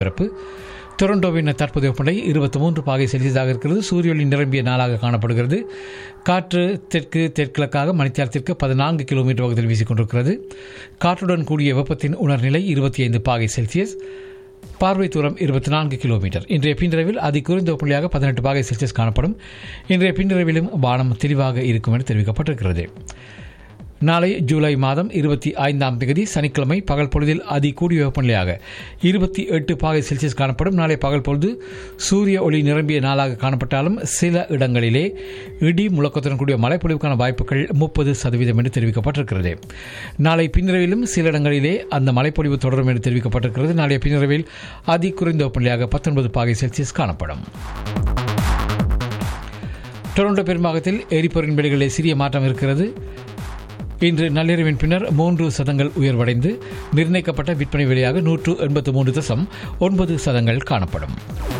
ஒலிபரப்பு டொரண்டோவின் தற்போதைய வெப்பநிலை இருபத்தி மூன்று பாகை செல்சியஸாக இருக்கிறது சூரியொளி நிரம்பிய நாளாக காணப்படுகிறது காற்று தெற்கு தெற்கிழக்காக மணித்தியாலத்திற்கு பதினான்கு கிலோமீட்டர் வேகத்தில் வீசிக்கொண்டிருக்கிறது காற்றுடன் கூடிய வெப்பத்தின் உணர்நிலை இருபத்தி ஐந்து பாகை செல்சியஸ் பார்வை தூரம் இருபத்தி நான்கு கிலோமீட்டர் இன்றைய பின்னிரவில் அதி குறைந்த வெப்பநிலையாக பதினெட்டு பாகை செல்சியஸ் காணப்படும் இன்றைய பின்னிரவிலும் வானம் தெளிவாக இருக்கும் என தெரிவிக்கப்பட்டிருக்கிறது நாளை ஜூலை மாதம் இருபத்தி ஐந்தாம் தேதி சனிக்கிழமை பகல் பொழுதில் அதி கூடிய வெப்பநிலையாக இருபத்தி எட்டு பாகை செல்சியஸ் காணப்படும் நாளை பகல் பொழுது சூரிய ஒளி நிரம்பிய நாளாக காணப்பட்டாலும் சில இடங்களிலே இடி முழக்கத்துடன் கூடிய மழைப்பொழிவுக்கான வாய்ப்புகள் முப்பது சதவீதம் என்று தெரிவிக்கப்பட்டிருக்கிறது நாளை பின்னிரவிலும் சில இடங்களிலே அந்த மழைப்பொழிவு தொடரும் என்று தெரிவிக்கப்பட்டிருக்கிறது நாளைய பின்னிரவில் அதி குறைந்த வெப்பநிலையாக பத்தொன்பது பாகை செல்சியஸ் காணப்படும் டொரண்டோ பெரும்பாகத்தில் எரிபொருளின் விலைகளிலே சிறிய மாற்றம் இருக்கிறது இன்று நள்ளிரவின் பின்னர் மூன்று சதங்கள் உயர்வடைந்து நிர்ணயிக்கப்பட்ட விற்பனை விலையாக நூற்று எண்பத்து மூன்று தசம் ஒன்பது சதங்கள் காணப்படும்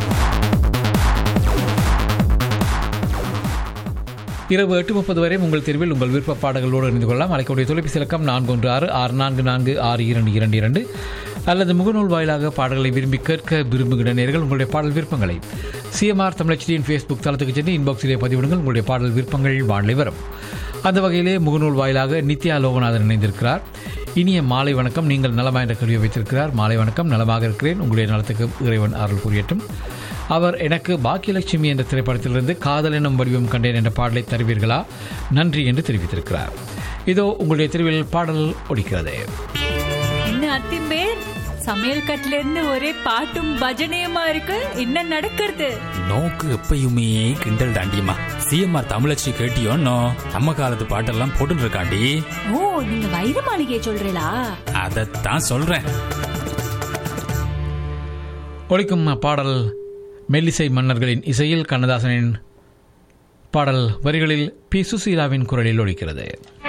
இரவு எட்டு முப்பது வரை உங்கள் தேர்வில் உங்கள் விருப்ப பாடல்களோடு இணைந்து கொள்ளலாம் அழைக்கக்கூடிய தொலைபேசி இலக்கம் நான்கு ஒன்று ஆறு ஆறு நான்கு நான்கு ஆறு இரண்டு இரண்டு இரண்டு அல்லது முகநூல் வாயிலாக பாடல்களை விரும்பி கேட்க விரும்புகிற நேர்கள் உங்களுடைய பாடல் விருப்பங்களை சிஎம்ஆர் தமிழச்சியின் ஃபேஸ்புக் தளத்துக்கு சென்று இன்பாக்ஸிலே பதிவிடுங்கள் உங்களுடைய பாடல் விருப்பங்கள் வாழை வரும் அந்த வகையிலே முகநூல் வாயிலாக நித்யா லோகநாதன் இணைந்திருக்கிறார் இனிய மாலை வணக்கம் நீங்கள் நலமா என்ற கேள்வியை வைத்திருக்கிறார் மாலை வணக்கம் நலமாக இருக்கிறேன் உங்களுடைய நலத்துக்கு இறைவன் அருள் புரியட்டும் அவர் எனக்கு பாக்கியலட்சுமி என்ற திரைப்படத்திலிருந்து காதல் எனும் வடிவம் கண்டேன் என்ற பாடலை தருவீர்களா நன்றி என்று தெரிவித்திருக்கிறார் இதோ உங்களுடைய தெருவில் பாடல் ஒடிக்கிறது என்ன அத்திம்பேர் சமையல் கட்டுல இருந்து ஒரே பாட்டும் பஜனையுமா இருக்கு என்ன நடக்கிறது நோக்கு எப்பயுமே கிண்டல் தாண்டியம்மா சிஎம்ஆர் தமிழச்சி கேட்டியோன்னோ நம்ம காலத்து பாட்டெல்லாம் போட்டுட்டு இருக்காண்டி ஓ நீங்க வைர மாளிகையை சொல்றீங்களா அதைத்தான் சொல்றேன் ஒழிக்கும் பாடல் மெல்லிசை மன்னர்களின் இசையில் கண்ணதாசனின் பாடல் வரிகளில் பி சுசீலாவின் குரலில் ஒழிக்கிறது